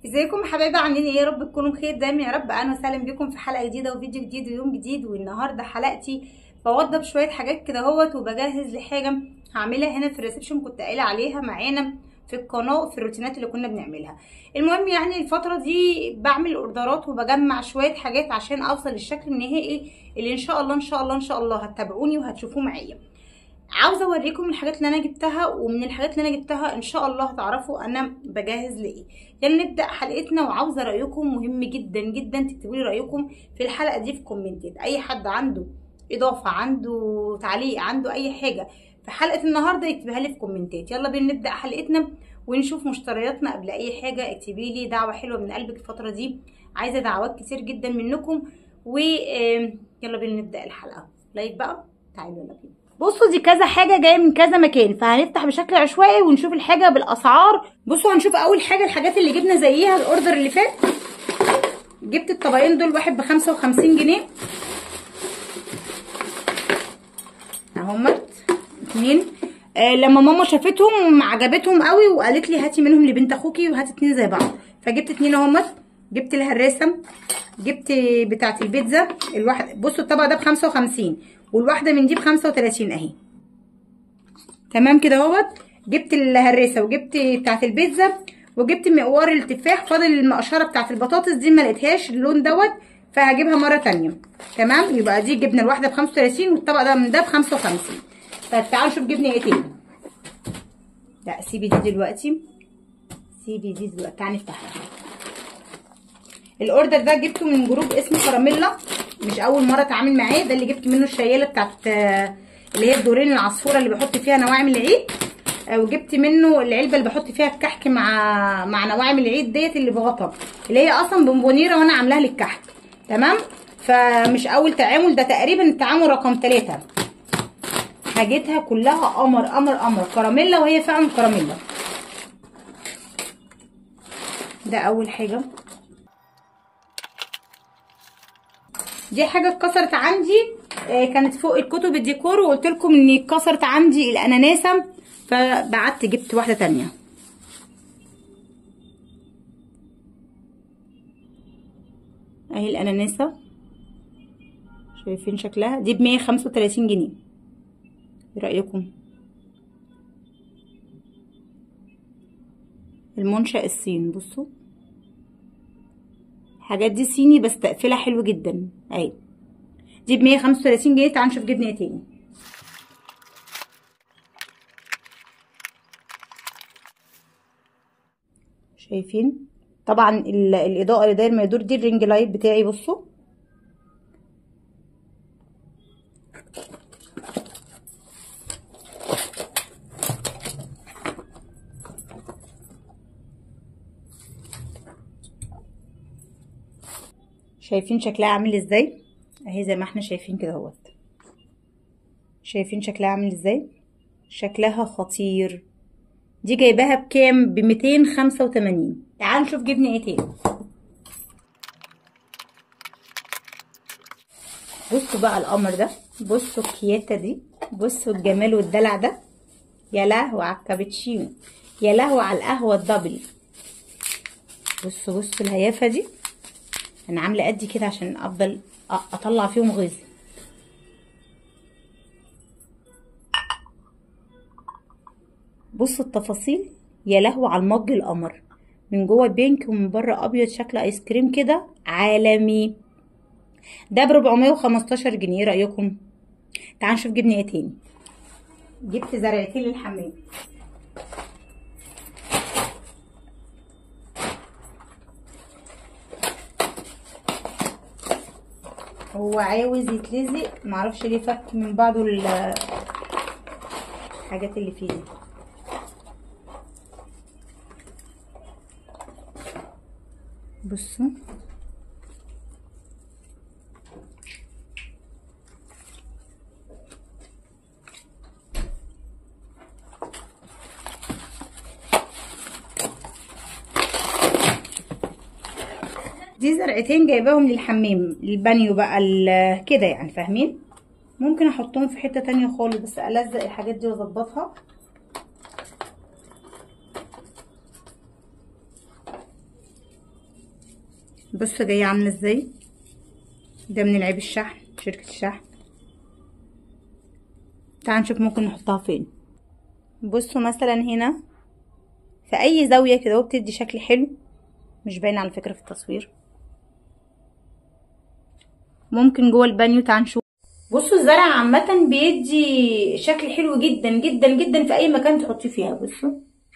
ازيكم يا حبايبي عاملين ايه يا رب تكونوا بخير دايما يا رب اهلا وسهلا بيكم في حلقه جديده وفيديو جديد ويوم جديد والنهارده حلقتي بوضب شويه حاجات كده اهوت وبجهز لحاجه هعملها هنا في الريسبشن كنت قايله عليها معانا في القناه في الروتينات اللي كنا بنعملها المهم يعني الفتره دي بعمل اوردرات وبجمع شويه حاجات عشان اوصل للشكل النهائي اللي ان شاء الله ان شاء الله ان شاء الله هتتابعوني وهتشوفوه معايا عاوزه اوريكم الحاجات اللي انا جبتها ومن الحاجات اللي انا جبتها ان شاء الله هتعرفوا انا بجهز لايه يلا يعني نبدا حلقتنا وعاوزه رايكم مهم جدا جدا تكتبوا لي رايكم في الحلقه دي في كومنتات اي حد عنده اضافه عنده تعليق عنده اي حاجه في حلقه النهارده يكتبها لي في كومنتات يلا بينا نبدا حلقتنا ونشوف مشترياتنا قبل اي حاجه اكتبي لي دعوه حلوه من قلبك الفتره دي عايزه دعوات كتير جدا منكم و يلا بينا نبدا الحلقه لايك بقى تعالوا يلا بينا بصوا دي كذا حاجه جايه من كذا مكان فهنفتح بشكل عشوائي ونشوف الحاجه بالاسعار بصوا هنشوف اول حاجه الحاجات اللي جبنا زيها الاوردر اللي فات جبت الطبقين دول واحد ب 55 جنيه اهمت اتنين آه لما ماما شافتهم عجبتهم قوي وقالت لي هاتي منهم لبنت اخوكي وهاتي اتنين زي بعض فجبت اتنين اهمت جبت الهراسه جبت بتاعه البيتزا الواحد بصوا الطبق ده ب 55 والواحده من دي ب 35 اهي تمام كده اهوت جبت الهراسه وجبت بتاعه البيتزا وجبت مقوار التفاح فاضل المقشره بتاعه البطاطس دي ما لقيتهاش اللون دوت فهجيبها مره تانية تمام يبقى دي جبنا الواحده ب 35 والطبق ده من ده ب 55 طيب تعالوا نشوف جبنا ايه تاني لا سيبي دي دلوقتي سيبي دي دلوقتي تعالي نفتحها الاوردر ده جبته من جروب اسمه كراميلا مش اول مره اتعامل معاه ده اللي جبت منه الشياله بتاعت اللي هي الدورين العصفوره اللي بحط فيها نواعم العيد وجبت منه العلبه اللي بحط فيها الكحك مع مع نواعم العيد ديت اللي بغطا اللي هي اصلا بونبونيره وانا عاملاها للكحك تمام فمش اول تعامل ده تقريبا التعامل رقم ثلاثة حاجتها كلها قمر قمر قمر كراميلا وهي فعلا كراميلا ده اول حاجه دي حاجه اتكسرت عندي كانت فوق الكتب الديكور وقلت لكم ان اتكسرت عندي الاناناسه فبعت جبت واحده تانية اهي الاناناسه شايفين شكلها دي ب 135 جنيه ايه رايكم المنشأ الصين بصوا الحاجات دي صيني بس تقفيلها حلو جدا اهي دي ب 135 جنيه تعالوا نشوف جبنا ايه تاني شايفين طبعا الاضاءه اللي داير ما يدور دي الرينج لايت بتاعي بصوا شايفين شكلها عامل ازاي اهي زي ما احنا شايفين كده اهوت شايفين شكلها عامل ازاي شكلها خطير دي جايباها بكام ب 285 تعالوا نشوف جبنا ايه تاني بصوا بقى القمر ده بصوا الكياته دي بصوا الجمال والدلع ده يا لهوي على الكابتشينو يا لهوي على القهوه الدبل بصوا بصوا الهيافه دي انا عامله قدي كده عشان افضل اطلع فيهم غيظ بصوا التفاصيل يا لهو على المج القمر من جوه بينك ومن بره ابيض شكل ايس كريم كده عالمي ده ب 415 جنيه ايه رايكم تعالوا نشوف جبنا ايه تاني جبت زرعتين للحمام هو عاوز يتلزق معرفش ليه فك من بعضه الحاجات اللي فيه دي بصوا دي زرعتين جايباهم للحمام البانيو بقى كده يعني فاهمين ممكن احطهم في حته تانية خالص بس الزق الحاجات دي واظبطها بصوا جايه عامله ازاي ده من العيب الشحن شركه الشحن تعالوا نشوف ممكن نحطها فين بصوا مثلا هنا في اي زاويه كده اهو بتدي شكل حلو مش باين على فكره في التصوير ممكن جوه البانيو تعالوا نشوف بصوا الزرع عامه بيدي شكل حلو جدا جدا جدا في اي مكان تحطيه فيها بصوا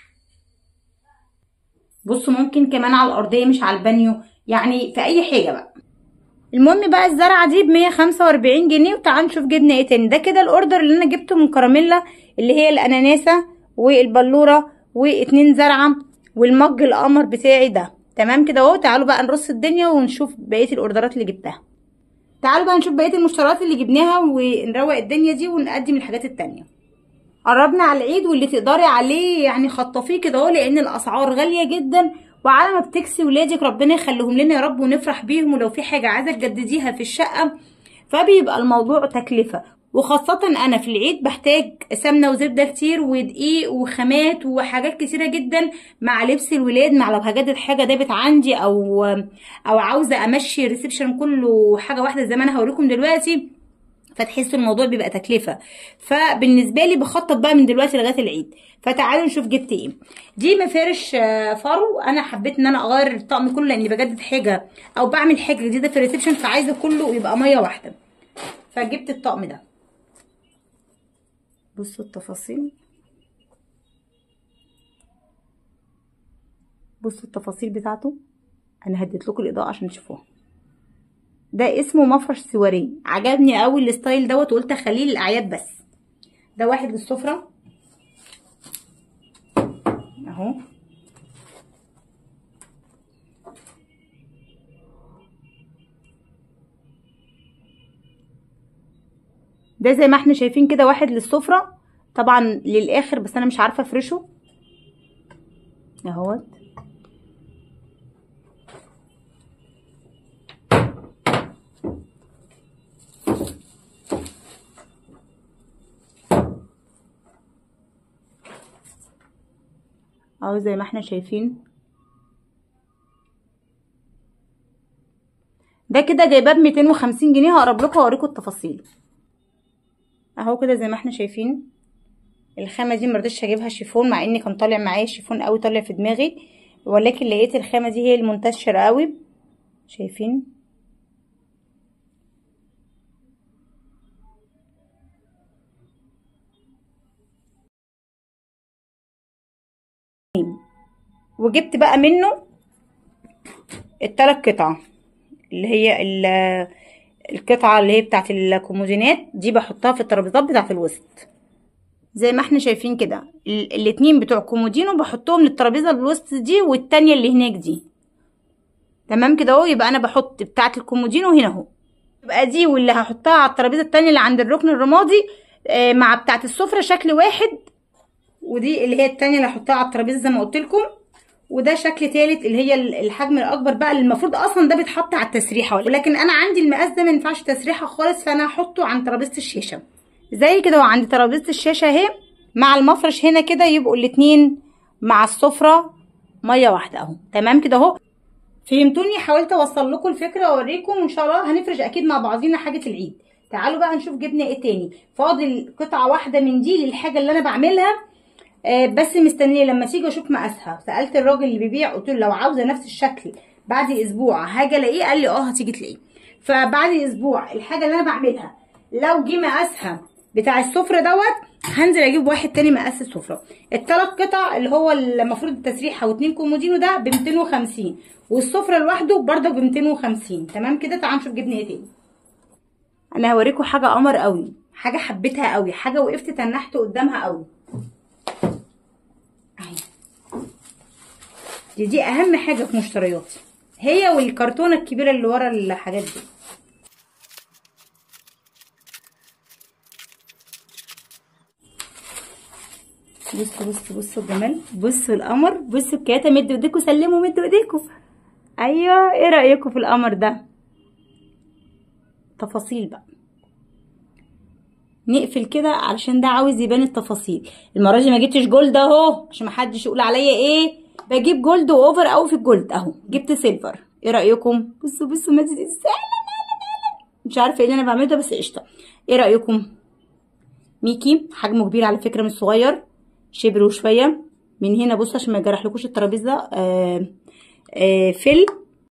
بصوا ممكن كمان على الارضيه مش على البانيو يعني في اي حاجه بقى المهم بقى الزرعه دي ب 145 جنيه وتعالوا نشوف جبنا ايه تاني ده كده الاوردر اللي انا جبته من كراميلا اللي هي الاناناسه والبلوره واتنين زرعه والمج القمر بتاعي ده تمام كده اهو تعالوا بقى نرص الدنيا ونشوف بقيه الاوردرات اللي جبتها تعالوا بقى نشوف بقيه المشتريات اللي جبناها ونروق الدنيا دي ونقدم الحاجات التانية قربنا على العيد واللي تقدري عليه يعني خطفيه كده اهو لان الاسعار غاليه جدا وعلى ما بتكسي ولادك ربنا يخليهم لنا يا رب ونفرح بيهم ولو في حاجه عايزه تجدديها في الشقه فبيبقى الموضوع تكلفه وخاصة أنا في العيد بحتاج سمنة وزبدة كتير ودقيق وخامات وحاجات كتيرة جدا مع لبس الولاد مع لو هجدد حاجة دابت عندي أو أو عاوزة أمشي الريسبشن كله حاجة واحدة زي ما أنا هوريكم دلوقتي فتحسوا الموضوع بيبقى تكلفه فبالنسبه لي بخطط بقى من دلوقتي لغايه العيد فتعالوا نشوف جبت ايه دي مفارش فرو انا حبيت ان انا اغير الطقم كله لاني بجدد حاجه او بعمل حاجه جديده في الريسبشن فعايزه كله يبقى ميه واحده فجبت الطقم ده بصوا التفاصيل بصوا التفاصيل بتاعته انا هديت لكم الاضاءه عشان تشوفوها ده اسمه مفرش سواريه عجبني قوي الستايل دوت وقلت اخليه للاعياد بس ده واحد للسفره اهو ده زي ما احنا شايفين كده واحد للسفره طبعا للاخر بس انا مش عارفه افرشه اهوت اهو زي ما احنا شايفين ده كده جايباه ب 250 جنيه هقرب لكم واوريكم التفاصيل اهو كده زي ما احنا شايفين الخامه دي مرضتش اجيبها شيفون مع ان كان طالع معايا شيفون قوي طالع في دماغي ولكن لقيت الخامه دي هي المنتشره قوي شايفين وجبت بقى منه التلات قطع اللي هي القطعة اللي هي بتاعت الكومودينات دي بحطها في الترابيزات بتاعت الوسط زي ما احنا شايفين كده الاتنين بتوع كومودينو بحطهم للترابيزة الوسط دي والتانية اللي هناك دي تمام كده اهو يبقى انا بحط بتاعت الكومودينو هنا اهو يبقى دي واللي هحطها على الترابيزة التانية اللي عند الركن الرمادي آه مع بتاعت السفرة شكل واحد ودي اللي هي التانية اللي هحطها على الترابيزة زي ما قلت لكم وده شكل تالت اللي هي الحجم الاكبر بقى اللي المفروض اصلا ده بيتحط على التسريحه ولكن انا عندي المقاس ده ما ينفعش تسريحه خالص فانا هحطه عند ترابيزه الشاشه زي كده وعند ترابيزه الشاشه اهي مع المفرش هنا كده يبقوا الاتنين مع السفره ميه واحده اهو تمام كده اهو فهمتوني حاولت اوصل لكم الفكره واوريكم وان شاء الله هنفرش اكيد مع بعضينا حاجه العيد تعالوا بقى نشوف جبنا ايه تاني فاضل قطعه واحده من دي للحاجه اللي انا بعملها آه بس مستنيه لما تيجي اشوف مقاسها سالت الراجل اللي بيبيع قلت له لو عاوزه نفس الشكل بعد اسبوع هاجي الاقيه قال لي اه هتيجي تلاقيه فبعد اسبوع الحاجه اللي انا بعملها لو جه مقاسها بتاع السفره دوت هنزل اجيب واحد تاني مقاس السفره الثلاث قطع اللي هو المفروض التسريحه واتنين كومودينو ده ب 250 والسفره لوحده برده ب 250 تمام كده تعالوا نشوف جبنا ايه تاني انا هوريكم حاجه قمر قوي حاجه حبيتها قوي حاجه وقفت تنحت قدامها قوي اهي دي دي اهم حاجه في مشترياتي هي والكرتونه الكبيره اللي ورا الحاجات دي بصوا بصوا بصوا الجمال بصوا القمر بصوا الكياته مدوا ايديكم سلموا مدوا ايديكم ايوه ايه رايكم في القمر ده تفاصيل بقى نقفل كده علشان ده عاوز يبان التفاصيل المره دي ما جبتش جولد اهو عشان ما حدش يقول عليا ايه بجيب جولد واوفر قوي في الجولد اهو جبت سيلفر ايه رايكم بصوا بصوا ماتت ازاي مش عارفه ايه اللي انا بعمله ده بس قشطه ايه رايكم ميكي حجمه كبير على فكره مش صغير شبر وشويه من هنا بصوا عشان ما يجرحلكوش الترابيزه آه آه فل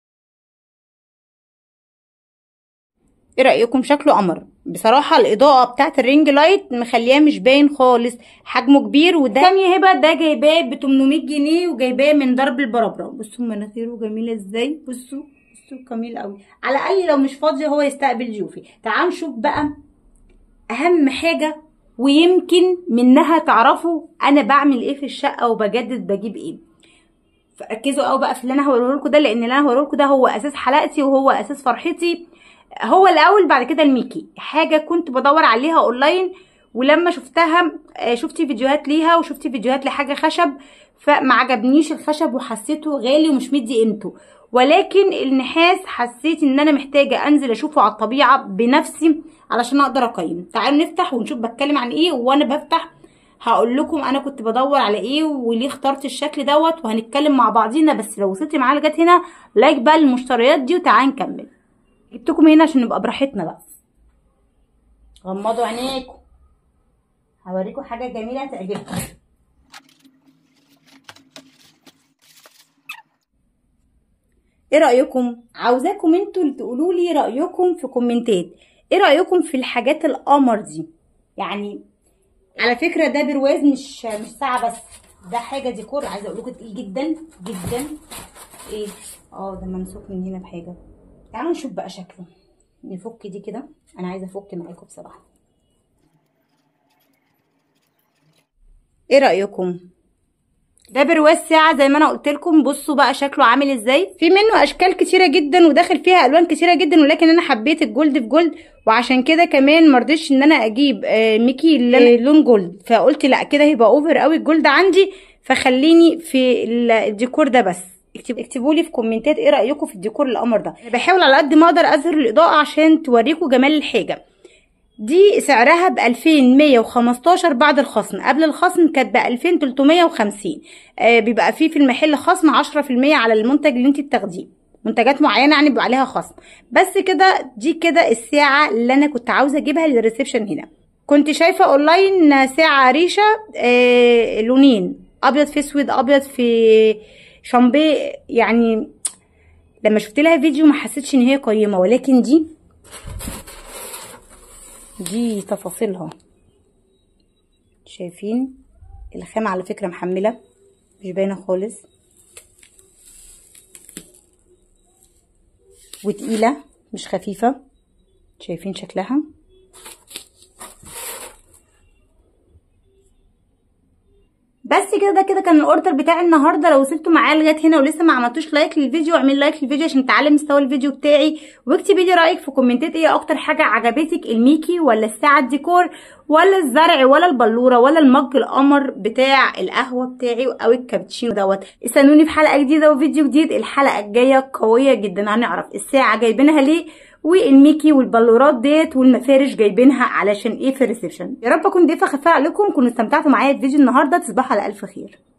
ايه رايكم شكله قمر بصراحه الاضاءه بتاعت الرينج لايت مخلياه مش باين خالص حجمه كبير وده كام يا هبه ده جايباه ب 800 جنيه وجايباه من درب البربره بصوا مناخيره جميله ازاي بصوا بصوا جميل قوي على الاقل لو مش فاضي هو يستقبل ضيوفي تعالوا نشوف بقى اهم حاجه ويمكن منها تعرفوا انا بعمل ايه في الشقه وبجدد بجيب ايه فركزوا قوي بقى في اللي انا هقوله لكم ده لان اللي انا هقوله لكم ده هو اساس حلقتي وهو اساس فرحتي هو الاول بعد كده الميكي حاجه كنت بدور عليها اونلاين ولما شفتها شفت فيديوهات ليها وشفت فيديوهات لحاجه خشب فما عجبنيش الخشب وحسيته غالي ومش مدي قيمته ولكن النحاس حسيت ان انا محتاجه انزل اشوفه على الطبيعه بنفسي علشان اقدر اقيم تعالوا نفتح ونشوف بتكلم عن ايه وانا بفتح هقول لكم انا كنت بدور على ايه وليه اخترت الشكل دوت وهنتكلم مع بعضينا بس لو وصلتي معايا لغايه هنا لايك بقى المشتريات دي وتعالى نكمل جبتكم هنا عشان نبقى براحتنا بقى غمضوا عينيكم هوريكم حاجه جميله تعجبكم ايه رايكم عاوزاكم انتوا اللي تقولوا لي رايكم في كومنتات ايه رايكم في الحاجات القمر دي يعني على فكره ده برواز مش مش ساعه بس ده حاجه ديكور عايزه اقول لكم تقيل جدا جدا ايه اه ده ممسوك من هنا بحاجه تعالوا نشوف بقى شكله نفك دي كده انا عايزه افك معاكم بصراحه ايه رايكم ده برواز ساعة زي ما انا قلت لكم بصوا بقى شكله عامل ازاي في منه اشكال كتيرة جدا وداخل فيها الوان كتيرة جدا ولكن انا حبيت الجولد في جولد وعشان كده كمان مرضيش ان انا اجيب آه ميكي لون جولد فقلت لا كده هيبقى اوفر قوي الجولد عندي فخليني في الديكور ده بس اكتبوا لي في كومنتات ايه رايكم في الديكور القمر ده انا بحاول على قد ما اقدر اظهر الاضاءه عشان توريكم جمال الحاجه دي سعرها ب 2115 بعد الخصم قبل الخصم كانت ب 2350 آه بيبقى فيه في المحل خصم 10% على المنتج اللي انت بتاخديه منتجات معينه يعني بيبقى عليها خصم بس كده دي كده الساعه اللي انا كنت عاوزه اجيبها للريسبشن هنا كنت شايفه اونلاين ساعه ريشه آه لونين ابيض في اسود ابيض في شامبيه يعني لما شفت لها فيديو ما حسيتش ان هي قيمه ولكن دي دي تفاصيلها شايفين الخامة على فكرة محملة مش باينة خالص وتقيلة مش خفيفة شايفين شكلها بس كده ده كده كان الاوردر بتاعي النهارده لو وصلتوا معايا لغايه هنا ولسه ما عملتوش لايك للفيديو اعمل لايك للفيديو عشان تعلي مستوى الفيديو بتاعي واكتبي لي رايك في كومنتات ايه اكتر حاجه عجبتك الميكي ولا الساعه الديكور ولا الزرع ولا البلوره ولا المج القمر بتاع القهوه بتاعي او الكابتشينو دوت استنوني في حلقه جديده وفيديو جديد الحلقه الجايه قويه جدا هنعرف الساعه جايبينها ليه والميكي والبلورات ديت والمفارش جايبينها علشان ايه في الريسبشن يا رب اكون ضيفه خفيفه عليكم كنتوا استمتعتوا معايا في فيديو النهارده تصبحوا على الف خير